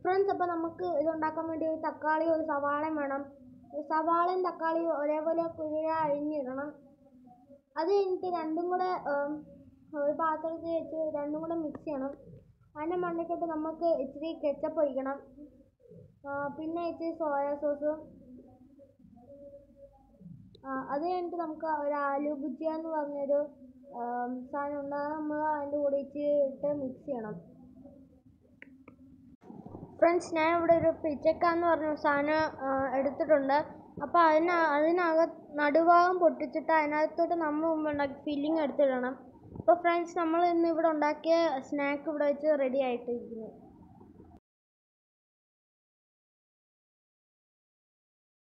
friends അപ്പോൾ നമുക്ക് ഇത് ഉണ്ടാക്കാൻ വേണ്ടി ഒരു തക്കാളി ഒരു സവാളയും വേണം ഒരു സവാളയും തക്കാളിയും ഒരേപോലെ കുഴിയ അരിഞ്ഞിടണം അത് കഴിഞ്ഞിട്ട് രണ്ടും കൂടെ ഉം, ഒരു പാത്രത്തിൽ വെച്ച് രണ്ടും കൂടെ മിക്സ് ചെയ്യണം അതിൻ്റെ മണ്ടയ്ക്കോട്ട് നമുക്ക് ഇച്ചിരി കെച്ചപ്പ് ഒഴിക്കണം ആ, പിന്നെ ഇച്ചിരി സോയാ സോസും അത് കഴിഞ്ഞിട്ട് നമുക്ക് ഒരു ആലു ഭുജിയ എന്ന് പറഞ്ഞൊരു ആം, സാധനം ഉണ്ട് അത് നമ്മൾ അതിൻ്റെ കൂടെ ഇച്ചിരി ഇട്ട് മിക്സ് ചെയ്യണം ഫ്രണ്ട്സ് ഞാൻ ഇവിടെ ഒരു പിച്ചക്ക എന്ന് പറഞ്ഞ സാധനം ആ, എടുത്തിട്ടുണ്ട് അപ്പോൾ അതിന് അതിനകത്ത് നടുഭാഗം പൊട്ടിച്ചിട്ട് അതിനകത്തോട്ട് നമ്മൾ മുമ്പ് ഉണ്ടാക്കി ഫില്ലിങ് എടുത്തിടണം അപ്പോൾ ഫ്രണ്ട്സ് നമ്മൾ ഇന്ന് ഇവിടെ ഉണ്ടാക്കിയ സ്നാക്ക് ഇവിടെ വെച്ച് റെഡി ആയിട്ടിരിക്കുന്നു